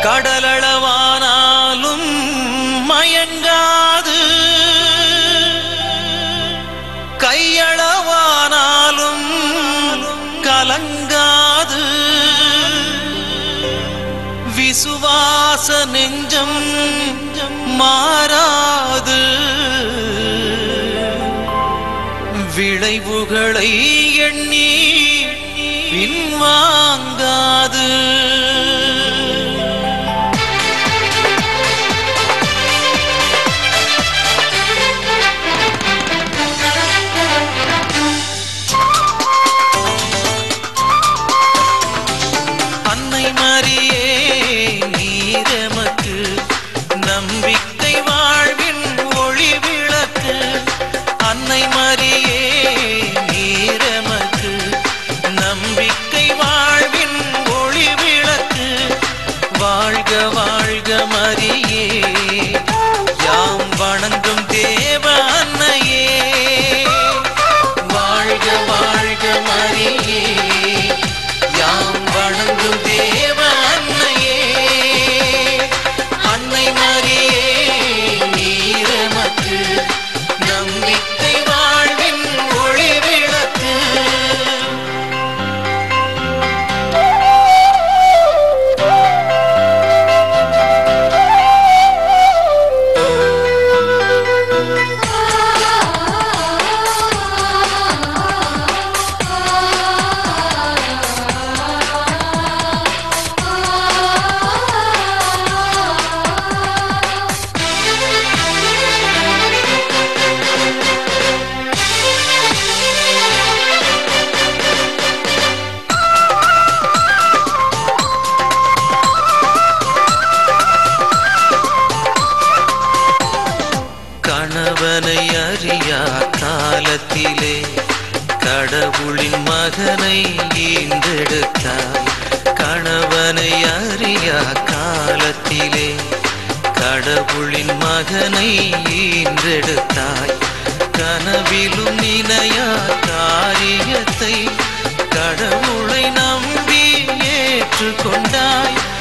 கடலளவானாலும் மயங்காது கையளவானாலும் கலங்காது விசுவாச நெஞ்சம் மாறாது விளைவுகளை எண்ணி பின்வாங்காது அன்னை மரியே நீரமக்கு நம்பிக்கை வாழ்வின் ஒளி விளக்கு அன்னை மரியே நீரமக்கு நம்பிக்கை வாழ்வின் ஒளி விளக்கு வாழ்க வாழ்க மரியே யாம் வணங்கும் தேவ அன்னையே வாழ்க வாழ்க மரியே யாம் வணங்கும் தேவ அன்னையே அன்னை மரியே நீரமக்கு நம்பிக்கை வாழ்வின் ஒளி விளக்கு கணவனை அறியா காலத்திலே கடவுளின் மகனை ஈன்றெடுத்தாய் கணவனை அறியா காலத்திலே கடவுளின் மகனை ஈன்றெடுத்தாய் கனவிலும் நினையா காரியத்தை கடவுளை நம்பி ஏற்றுக்கொண்டாய்